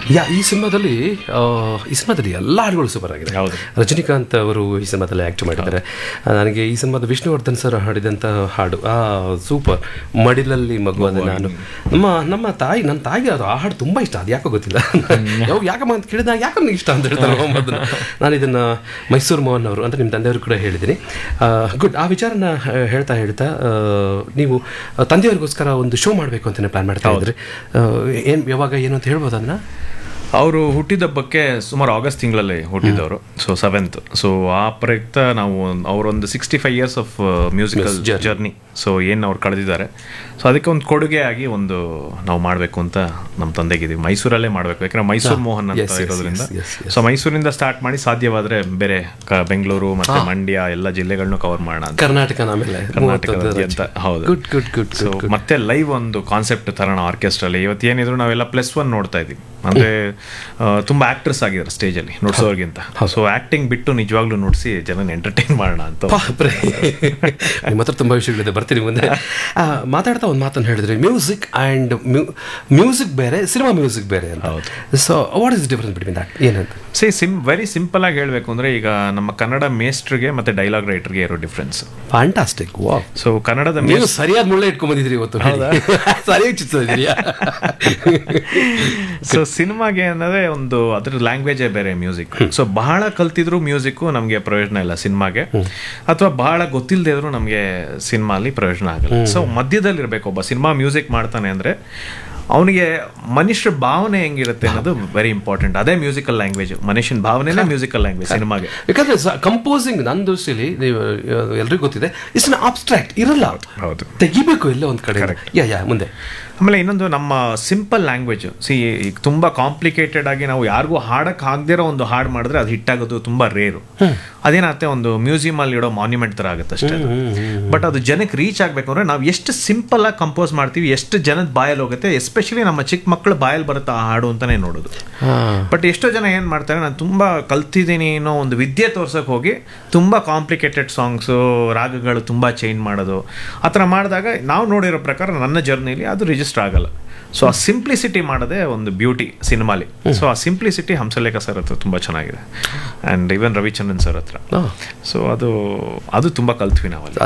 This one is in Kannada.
ಯಾ ಈ ಸಿನಿಮಾದಲ್ಲಿ ಆ, ಈ ಸಿನಿಮಾದಲ್ಲಿ ಎಲ್ಲ ಹಾಡುಗಳು ಸೂಪರ್ ಆಗಿದೆ ಹೌದು. ರಜನಿಕಾಂತ್ ಅವರು ಈ ಸಿನಿಮಾದಲ್ಲಿ ಆಕ್ಟ್ ಮಾಡಿದ್ದಾರೆ ಆ, ನನಗೆ ಈ ಸಿನಿಮಾದ ವಿಷ್ಣುವರ್ಧನ್ ಸರ್ ಹಾಡಿದಂಥ ಹಾಡು ಆ ಸೂಪರ್ ಮಡಿಲಲ್ಲಿ ಮಗುವಾದ ನಾನು ನಮ್ಮ ನಮ್ಮ ತಾಯಿ ನನ್ನ ತಾಯಿಗೆ ಅದು ಆ ಹಾಡು ತುಂಬ ಇಷ್ಟ ಅದು ಯಾಕೋ ಗೊತ್ತಿಲ್ಲ ಯಾವ ಯಾಕಮ್ಮ ಅಂತ ಕೇಳಿದಾಗ ಯಾಕೆ ನನಗೆ ಇಷ್ಟ ಅಂತ ಹೇಳ್ತಾರೆ ಮೊಹಮ್ಮದ್ನ ನಾನು ಇದನ್ನು ಮೈಸೂರು ಮೋಹನ್ ಅವರು ಅಂತ ನಿಮ್ಮ ತಂದೆಯವರು ಕೂಡ ಹೇಳಿದ್ದೀನಿ ಗುಡ್ ಆ ವಿಚಾರನ ಆ, ಹೇಳ್ತಾ ಹೇಳ್ತಾ ಆ, ನೀವು ಆ, ತಂದೆಯವರಿಗೋಸ್ಕರ ಒಂದು ಶೋ ಮಾಡಬೇಕು ಅಂತಲೇ ಪ್ಲಾನ್ ಮಾಡ್ತಾ ಇದ್ರಿ ಏನು ಯಾವಾಗ ಏನು ಅಂತ ಹೇಳ್ಬೋದು ಅದನ್ನ ಅವರು ಹುಟ್ಟಿದಬ್ಬಕ್ಕೆ ಸುಮಾರು ಆಗಸ್ಟ್ ತಿಂಗಳಲ್ಲಿ ಹುಟ್ಟಿದವರು ಸೊ ಸೆವೆಂತ್ ಸೊ ಆ ಪ್ರಯುಕ್ತ ನಾವು ಒಂದ್- ಅವರೊಂದು sixty five years of musical journey so ಏನು ಅವ್ರು ಕಳೆದಿದ್ದಾರೆ ಸೊ ಅದಕ್ಕೆ ಒಂದು ಕೊಡುಗೆ ಆಗಿ ಒಂದು ನಾವು ಮಾಡಬೇಕು ಅಂತ ನಮ್ಮ ತಂದೆಗಿದ್ದೀವಿ ಮೈಸೂರಲ್ಲೇ ಮಾಡಬೇಕು ಯಾಕಂದ್ರೆ ಮೈಸೂರು ಮೋಹನ್ yes, ಅಂತ yes, ಇರೋದ್ರಿಂದ yes, yes, ಸೊ ಮೈಸೂರಿಂದ ಸ್ಟಾರ್ಟ್ ಮಾಡಿ ಸಾಧ್ಯವಾದ್ರೆ ಬೇರೆ ಕ- ಬೆಂಗಳೂರು ಮತ್ತೆ ಮಂಡ್ಯ ಎಲ್ಲ ಜಿಲ್ಲೆಗಳನ್ನೂ ಕವರ್ ಮಾಡೋಣ ಅಂತ ಕರ್ನಾಟಕನ ಆಮೇಲೆ ಕರ್ನಾಟಕದಾದ್ಯಂತ ಹೌದು ಗುಡ್ ಗುಡ್ ಗುಡ್ ಸೊ ಮತ್ತೆ ಲೈವ್ ಒಂದು ಕಾನ್ಸೆಪ್ಟ್ ತರೋಣ ಆರ್ಕೆಸ್ಟ್ರಲ್ಲಿ ಇವತ್ತು ಏನಿದ್ರು ನಾವೆಲ್ಲ ಪ್ಲಸ್ ಒನ್ ನೋಡ್ತಾ ಇದೀವಿ ಅಂದ್ರೆ ಆ, ತುಂಬಾ ಆಕ್ಟರ್ಸ್ ಆಗಿದ್ದಾರೆ ಸ್ಟೇಜ್ ಅಲ್ಲಿ ನುಡ್ಸೋರ್ಗಿಂತ ಸೊ ಆಕ್ಟಿಂಗ್ ಬಿಟ್ಟು ನಿಜವಾಗ್ಲೂ ನುಡ್ಸಿ ಜನನ ಎಂಟರ್ಟೈನ್ ಮಾಡೋಣ ಅಂತ ಬಾಪ್ರೆ ನಿಮ್ಮ ಹತ್ರ ತುಂಬ ವಿಷಯಗಳಿದೆ ಬರ್ತೀನಿ ಮುಂದೆ ಆ, ಮಾತಾಡ್ತಾ ಒಂದು ಮಾತನ್ನು ಹೇಳಿದ್ರಿ ಮ್ಯೂಸಿಕ್ ಆ್ಯಂಡ್ ಮ್ಯೂಸಿಕ್ ಬೇರೆ ಸಿನಿಮಾ ಮ್ಯೂಸಿಕ್ ಬೇರೆ ಅಂತ so what is difference between that ಏನಂತ ಸಿ ಸಿಮ್ ವೆರಿ ಸಿಂಪಲ್ ಆಗಿ ಹೇಳಬೇಕು ಅಂದ್ರೆ ಈಗ ನಮ್ಮ ಕನ್ನಡ ಮೇಸ್ಟ್ರಿಗೆ ಮತ್ತೆ ಡೈಲಾಗ್ ರೈಟರ್ಗೆ ಇರೋ ಡಿಫ್ರೆನ್ಸ್ ಫ್ಯಾಂಟಾಸ್ಟಿಕ್ ವಾ ಸೊ ಕನ್ನಡದ ನೀವು ಸರಿಯಾದ ಮುಳ್ಳೆ ಇಟ್ಕೊಂಡ್ ಬಂದಿದ್ರಿ ಇವತ್ತು ಸರಿಯಾಗಿ ಚಿತ್ರಿಸಿದ್ರಿಯಾ ಸೊ ಸಿನಿಮಾಗೆ ಅನ್ನೋದೇ ಒಂದು ಅದ್ರ ಲ್ಯಾಂಗ್ವೇಜೇ ಬೇರೆ ಮ್ಯೂಸಿಕ್ ಸೊ ಬಹಳ ಕಲ್ತಿದ್ರು ಮ್ಯೂಸಿಕ್ ನಮಗೆ ಪ್ರಯೋಜನ ಇಲ್ಲ ಸಿನಿಮಾಗೆ ಅಥವಾ ಬಹಳ ಗೊತ್ತಿಲ್ಲದೆ ಇದ್ರು ನಮಗೆ ಸಿನಿಮಾಲಿ ಪ್ರಯೋಜನ ಆಗಲ್ಲ ಸೊ ಮಧ್ಯದಲ್ಲಿ ಇರಬೇಕು ಒಬ್ಬ ಸಿನಿಮಾ ಮ್ಯೂಸಿಕ್ ಮಾಡ್ತಾನೆ ಅಂದ್ರೆ ಅವನಿಗೆ ಮನುಷ್ಯರ ಭಾವನೆ ಹೆಂಗಿರುತ್ತೆ ಅನ್ನೋದು ವೆರಿ ಇಂಪಾರ್ಟೆಂಟ್ ಅದೇ ಮ್ಯೂಸಿಕಲ್ ಲ್ಯಾಂಗ್ವೇಜ್ ಮನುಷ್ಯನ ಭಾವನೆನೇ ಮ್ಯೂಸಿಕಲ್ ಲ್ಯಾಂಗ್ವೇಜ್ ಸಿನಿಮಾಗೆ ಯಾಕಂದ್ರೆ ಕಂಪೋಸಿಂಗ್ ನನ್ನ ದೃಷ್ಟಿಯಲ್ಲಿ ನೀವು ಎಲ್ರಿಗೂ ಗೊತ್ತಿದೆ ಇಟ್ಸ್ ಅಬ್ಸ್ಟ್ರಾಕ್ಟ್ ಇರಲ್ಲ ಹೌದು ತೆಗಿಬೇಕು ಎಲ್ಲ ಒಂದ್ ಕಡೆ ಯಾ ಯಾ ಮುಂದೆ ಆಮೇಲೆ ಇನ್ನೊಂದು ನಮ್ಮ ಸಿಂಪಲ್ ಲ್ಯಾಂಗ್ವೇಜ್ ಸಿ ಈಗ ತುಂಬಾ ಕಾಂಪ್ಲಿಕೇಟೆಡ್ ಆಗಿ ನಾವು ಯಾರಿಗೂ ಹಾಡಕ್ ಆಗದಿರೋ ಒಂದು ಹಾಡು ಮಾಡಿದ್ರೆ ಅದು ಹಿಟ್ ಆಗೋದು ತುಂಬಾ ರೇರು ಅದೇನಾಗುತ್ತೆ ಒಂದು ಮ್ಯೂಸಿಯಂ ಅಲ್ಲಿ ಇಡೋ ಮಾನ್ಯುಮೆಂಟ್ ತರ ಆಗುತ್ತೆ ಅಷ್ಟೇ ಬಟ್ ಅದು ಜನಕ್ಕೆ ರೀಚ್ ಆಗ್ಬೇಕು ಅಂದ್ರೆ ನಾವು ಎಷ್ಟು ಸಿಂಪಲ್ ಆಗಿ ಕಂಪೋಸ್ ಮಾಡ್ತೀವಿ ಎಷ್ಟು ಜನದ ಬಾಯಲ್ಲಿ ಹೋಗುತ್ತೆ ಎಸ್ಪೆಷಲಿ ನಮ್ಮ ಚಿಕ್ಕ ಮಕ್ಕಳು ಬಾಯಲ್ಲಿ ಬರುತ್ತೆ ಆ ಹಾಡು ಅಂತಾನೆ ನೋಡೋದು ಹಾ ಬಟ್ ಎಷ್ಟೋ ಜನ ಏನು ಮಾಡ್ತಾರೆ ನಾನು ತುಂಬ ಕಲ್ತಿದ್ದೀನಿ ಅನ್ನೋ ಒಂದು ವಿದ್ಯೆ ತೋರ್ಸೋಕೆ ಹೋಗಿ ತುಂಬ ಕಾಂಪ್ಲಿಕೇಟೆಡ್ ಸಾಂಗ್ಸು ರಾಗಗಳು ತುಂಬ ಚೇಂಜ್ ಮಾಡೋದು ಆ ಥರ ಮಾಡಿದಾಗ ನಾವು ನೋಡಿರೋ ಪ್ರಕಾರ ನನ್ನ ಜರ್ನಿಲಿ ಅದು ರಿಜಿಸ್ಟರ್ ಆಗಲ್ಲ ಸೊ ಆ ಸಿಂಪ್ಲಿಸಿಟಿ ಮಾಡೋದೇ ಒಂದು ಬ್ಯೂಟಿ ಸಿನಿಮಾಲಿ ಸೊ ಆ ಸಿಂಪ್ಲಿಸಿಟಿ ಹಂಸಲೇಖ ಸರ್ ಹತ್ರ ತುಂಬ ಚೆನ್ನಾಗಿದೆ ಆ್ಯಂಡ್ ಈವನ್ ರವಿಚಂದ್ರನ್ ಸರ್ ಹತ್ರ ಹಾ ಸೊ ಅದು ಅದು ತುಂಬ ಕಲ್ತ್ವಿ ನಾವಲ್ಲಿ